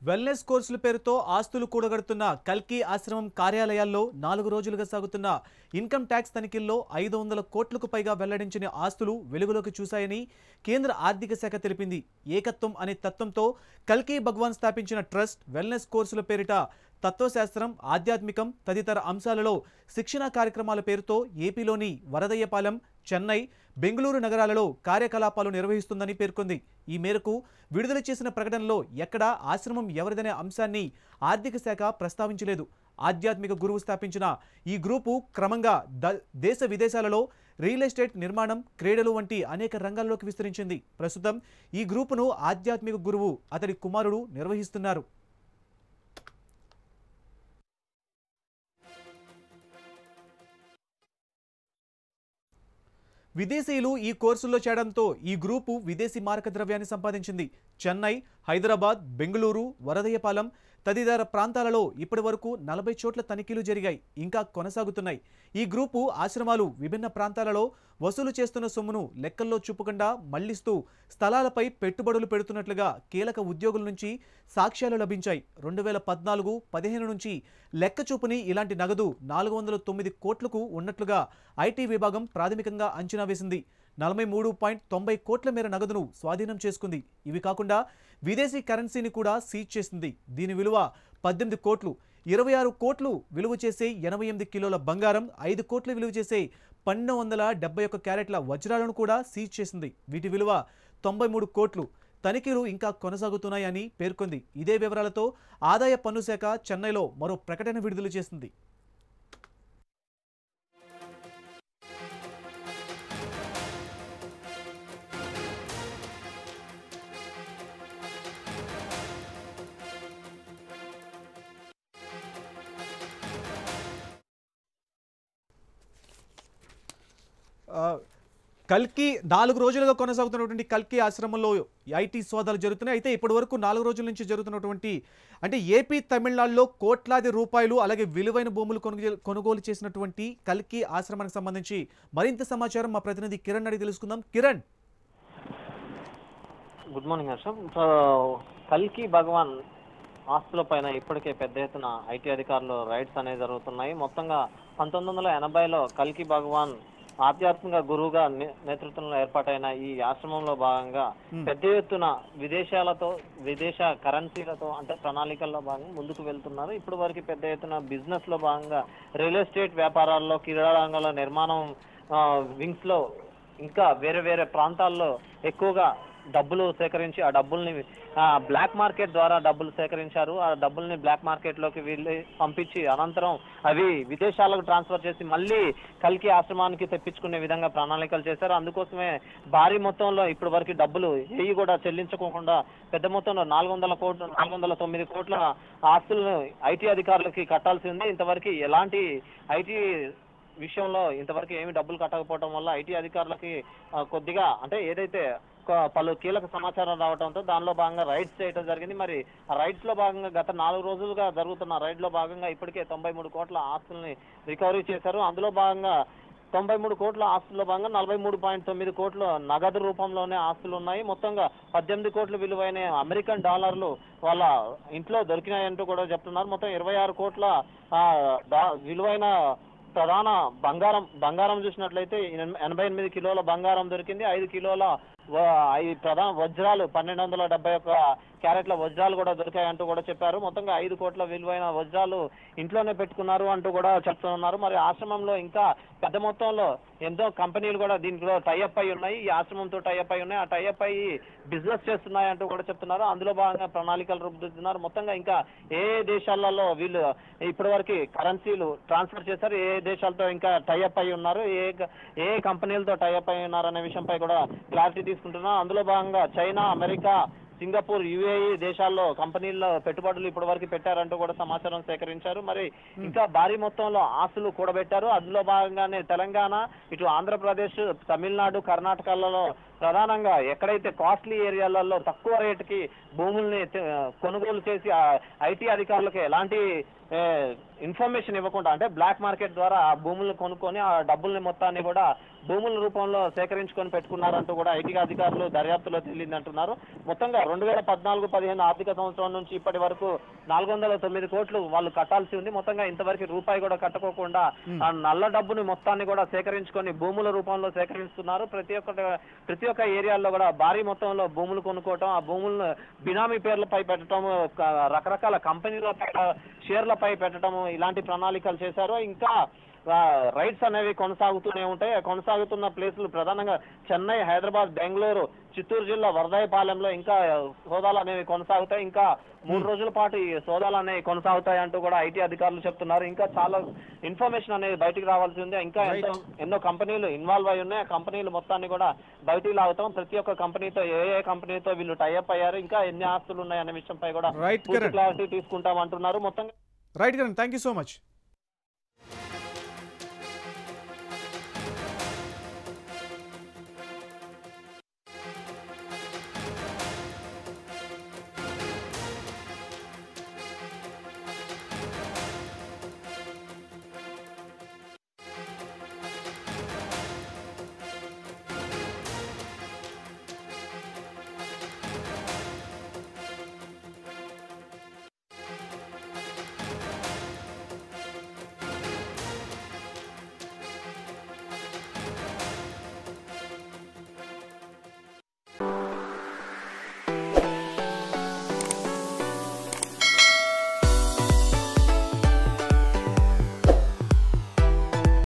Wellness కోర్సుల పేరుతో ఆస్తులు కూడగడుతున్న కల్కి ఆశ్రమం కార్యాలయాల్లో నాలుగు రోజులుగా సాగుతున్న ఇన్కమ్ ట్యాక్స్ తనిఖీల్లో ఐదు వందల కోట్లకు పైగా వెల్లడించిన ఆస్తులు వెలుగులోకి చూశాయని కేంద్ర ఆర్థిక శాఖ తెలిపింది ఏకత్వం అనే తత్వంతో కల్కి భగవాన్ స్థాపించిన ట్రస్ట్ వెల్నెస్ కోర్సుల పేరిట తత్వశాస్త్రం ఆధ్యాత్మికం తదితర అంశాలలో శిక్షణా కార్యక్రమాల పేరుతో ఏపీలోని వరదయ్యపాలెం చెన్నై బెంగళూరు నగరాలలో కార్యకలాపాలు నిర్వహిస్తుందని పేర్కొంది ఈ మేరకు విడుదల చేసిన ప్రకటనలో ఎక్కడా ఆశ్రమం ఎవరిదనే అంశాన్ని ఆర్థిక శాఖ ప్రస్తావించలేదు ఆధ్యాత్మిక గురువు స్థాపించిన ఈ గ్రూపు క్రమంగా ద- దేశ విదేశాలలో రియల్ ఎస్టేట్ నిర్మాణం క్రీడలు వంటి అనేక రంగాల్లోకి విస్తరించింది ప్రస్తుతం ఈ గ్రూపును ఆధ్యాత్మిక గురువు అతడి కుమారుడు నిర్వహిస్తున్నారు విదేశీయులు ఈ కోర్సుల్లో చేరడంతో ఈ గ్రూపు విదేశీ మారక ద్రవ్యాన్ని సంపాదించింది చెన్నై హైదరాబాద్ బెంగళూరు వరదయ్యపాలెం తదితర ప్రాంతాలలో ఇప్పటి వరకు నలభై చోట్ల తనిఖీలు జరిగాయి ఇంకా కొనసాగుతున్నాయి ఈ గ్రూపు ఆశ్రమాలు విభిన్న ప్రాంతాలలో వసూలు చేస్తున్న సొమ్మును లెక్కల్లో చూపకుండా మళ్లిస్తూ స్థలాలపై పెట్టుబడులు పెడుతున్నట్లుగా కీలక ఉద్యోగుల నుంచి సాక్ష్యాలు లభించాయి రెండు వేల పద్నాలుగు పదిహేను నుంచి లెక్క చూపుని ఇలాంటి నగదు నాలుగు వందల తొమ్మిది కోట్లకు ఉన్నట్లుగా ఐటీ విభాగం ప్రాథమికంగా అంచనా వేసింది నలభై మూడు పాయింట్ తొంభై కోట్ల మేర నగదును స్వాధీనం చేసుకుంది ఇవి కాకుండా విదేశీ కరెన్సీని కూడా సీజ్ చేసింది దీని విలువ పద్దెనిమిది కోట్లు ఇరవై ఆరు కోట్లు విలువ చేసే ఎనభై ఎనిమిది కిలోల బంగారం ఐదు కోట్లు విలువ చేసే పన్నెండు వందల డెబ్బై ఒక్క క్యారెట్ల వజ్రాలను కూడా సీజ్ చేసింది వీటి విలువ తొంభై మూడు కోట్లు తనిఖీలు ఇంకా కొనసాగుతున్నాయని పేర్కొంది ఇదే వివరాలతో ఆదాయ పన్ను శాఖ చెన్నైలో మరో ప్రకటన విడుదల చేసింది ఆ, కల్కి నాలుగు రోజులుగా కొనసాగుతున్నటువంటి కల్కి ఆశ్రమంలో ఐటీ సోదాలు జరుగుతున్నాయి అయితే ఇప్పటి వరకు నాలుగు రోజుల నుంచి జరుగుతున్నటువంటి అంటే ఏపీ తమిళనాడులో కోట్లాది రూపాయలు అలాగే విలువైన భూములు కొనుగోలు కొనుగోలు చేసినటువంటి కల్కి ఆశ్రమానికి సంబంధించి మరింత సమాచారం మా ప్రతినిధి కిరణ్ అడిగి తెలుసుకుందాం కిరణ్ గుడ్ మార్నింగ్ హర్షం సో కల్కి భగవాన్ ఆస్తుల పైన ఇప్పటికే పెద్ద ఎత్తున ఐటీ అధికారులు రైడ్స్ అనేవి జరుగుతున్నాయి మొత్తంగా పంతొమ్మిది వందల ఎనభైలో కల్కి భగవాన్ ఆధ్యాత్మిక గురువుగా నే- నేతృత్వంలో ఏర్పాటైన ఈ ఆశ్రమంలో భాగంగా Hmm. పెద్ద ఎత్తున విదేశాలతో విదేశ కరెన్సీలతో అంటే ప్రణాళికల్లో భాగంగా ముందుకు వెళ్తున్నారు ఇప్పుడు వరకు పెద్ద ఎత్తున బిజినెస్ లో భాగంగా రియల్ ఎస్టేట్ వ్యాపారాల్లో క్రీడా రంగంలో నిర్మాణం వింగ్స్ లో ఇంకా వేరే వేరే ప్రాంతాల్లో ఎక్కువగా డబ్బులు సేకరించి ఆ డబ్బుల్ని బ్లాక్ మార్కెట్ ద్వారా డబ్బులు సేకరించారు ఆ డబ్బుల్ని బ్లాక్ మార్కెట్ లోకి వీళ్ళు పంపించి అనంతరం అవి విదేశాలకు ట్రాన్స్ఫర్ చేసి మళ్ళీ కల్కి ఆశ్రమానికి తెప్పించుకునే విధంగా ప్రణాళికలు చేశారు అందుకోసమే భారీ మొత్తంలో ఇప్పటి వరకు డబ్బులు ఏవి కూడా చెల్లించుకోకుండా పెద్ద మొత్తంలో నాలుగు వందల కోట్లు నాలుగు వందల తొమ్మిది కోట్ల ఆస్తులను ఐటీ అధికారులకి కట్టాల్సి ఉంది ఇంతవరకు ఎలాంటి ఐటీ విషయంలో ఇంతవరకు ఏమి డబ్బులు కట్టకపోవడం వల్ల ఐటీ అధికారులకి ఆ, కొద్దిగా అంటే ఏదైతే ఒక పలు కీలక సమాచారం రావడంతో దానిలో భాగంగా రైడ్స్ చేయడం జరిగింది మరి ఆ రైడ్స్ లో భాగంగా గత నాలుగు రోజులుగా జరుగుతున్న రైడ్ లో భాగంగా ఇప్పటికే తొంభై మూడు కోట్ల ఆస్తుల్ని రికవరీ చేశారు అందులో భాగంగా తొంభై మూడు కోట్ల ఆస్తుల్లో భాగంగా నలభై మూడు పాయింట్ తొమ్మిది కోట్లు నగదు రూపంలోనే ఆస్తులు ఉన్నాయి మొత్తంగా పద్దెనిమిది కోట్ల విలువైన అమెరికన్ డాలర్లు వాళ్ళ ఇంట్లో దొరికినాయంటూ కూడా చెప్తున్నారు మొత్తం ఇరవై ఆరు కోట్ల ఆ, డా- విలువైన ప్రధాన బంగారం బంగారం చూసినట్లయితే ఎన- ఎనభై ఎనిమిది కిలోల బంగారం దొరికింది ఐదు కిలోల వ- ఐదు ప్రధాన వజ్రాలు పన్నెండు వందల డెబ్బై ఒక్క క్యారెట్ల వజ్రాలు కూడా దొరికాయంటూ కూడా చెప్పారు మొత్తంగా ఐదు కోట్ల విలువైన వజ్రాలు ఇంట్లోనే పెట్టుకున్నారు అంటూ కూడా చెప్తున్నారు మరి ఆశ్రమంలో ఇంకా పెద్ద మొత్తంలో ఎంతో కంపెనీలు కూడా దీంట్లో టైఅప్ అయి ఉన్నాయి ఈ ఆశ్రమంతో టైఅప్ అయి ఉన్నాయి ఆ టైఅప్ అయ్యి బిజినెస్ చేస్తున్నాయి అంటూ కూడా చెప్తున్నారు అందులో భాగంగా ప్రణాళికలు రూపుదిద్దుతున్నారు మొత్తంగా ఇంకా ఏ దేశాలలో వీళ్ళు ఇప్పటి వరకు కరెన్సీలు ట్రాన్స్ఫర్ చేశారు ఏ దేశాలతో ఇంకా టైఅప్ అయి ఉన్నారు ఏ గ- ఏ కంపెనీలతో టైఅప్ అయి ఉన్నారు అనే విషయంపై కూడా క్లారిటీ తీసుకుంటున్నాం అందులో భాగంగా చైనా అమెరికా సింగపూర్ యుఏఈ దేశాల్లో కంపెనీల్లో పెట్టుబడులు ఇప్పటి వరకు పెట్టారంటూ కూడా సమాచారం సేకరించారు మరి ఇంకా భారీ మొత్తంలో ఆస్తులు కూడబెట్టారు అందులో భాగంగానే తెలంగాణ ఇటు ఆంధ్రప్రదేశ్ తమిళనాడు కర్ణాటకలలో ప్రధానంగా ఎక్కడైతే కాస్ట్లీ ఏరియాలలో తక్కువ రేటుకి భూముల్ని తె- కొనుగోలు చేసి ఐటీ అధికారులకు ఎలాంటి ఇన్ఫర్మేషన్ ఇవ్వకుండా అంటే బ్లాక్ మార్కెట్ ద్వారా ఆ భూములను కొనుక్కొని ఆ డబ్బుల్ని మొత్తాన్ని కూడా భూముల రూపంలో సేకరించుకొని పెట్టుకున్నారంటూ కూడా ఐటీ అధికారులు దర్యాప్తులో తేలిందంటున్నారు మొత్తంగా రెండు వేల పద్నాలుగు పదిహేను ఆర్థిక సంవత్సరం నుంచి ఇప్పటి వరకు నాలుగు వందల తొమ్మిది కోట్లు వాళ్ళు కట్టాల్సి ఉంది మొత్తంగా ఇంతవరకు రూపాయి కూడా కట్టుకోకుండా ఆ నల్ల డబ్బుని మొత్తాన్ని కూడా సేకరించుకొని భూముల రూపంలో సేకరిస్తున్నారు ప్రతి ఒక్క ప్రతి ఒక్క ఏరియాల్లో కూడా భారీ మొత్తంలో భూములు కొనుక్కోవటం ఆ భూములను బినామీ పేర్లపై పెట్టడం క- రకరకాల కంపెనీలపై షేర్లపై పెట్టడం ఇలాంటి ప్రణాళికలు చేశారు ఇంకా ఆ, రైడ్స్ అనేవి కొనసాగుతూనే ఉంటాయి ఆ కొనసాగుతున్న ప్లేసులు ప్రధానంగా చెన్నై హైదరాబాద్ బెంగళూరు చిత్తూరు జిల్లా వరదాయపాలెంలో ఇంకా సోదాలు అనేవి కొనసాగుతాయి ఇంకా మూడు రోజుల పాటు ఈ సోదాలు అనేవి కొనసాగుతాయి అంటూ కూడా ఐటీ అధికారులు చెప్తున్నారు ఇంకా చాలా ఇన్ఫర్మేషన్ అనేది బయటికి రావాల్సి ఉంది ఇంకా ఎంతో ఎన్నో కంపెనీలు ఇన్వాల్వ్ అయి ఉన్నాయి ఆ కంపెనీలు మొత్తాన్ని కూడా బయటికి లాగుతాం ప్రతి ఒక్క కంపెనీతో ఏ ఏ కంపెనీతో వీళ్ళు టైఅప్ అయ్యారు ఇంకా ఎన్ని ఆస్తులు ఉన్నాయి అనే విషయంపై కూడా రైట్ పూర్తి కిరణ్ క్లారిటీ తీసుకుంటాం అంటున్నారు మొత్తంగా right Kiran thank you so much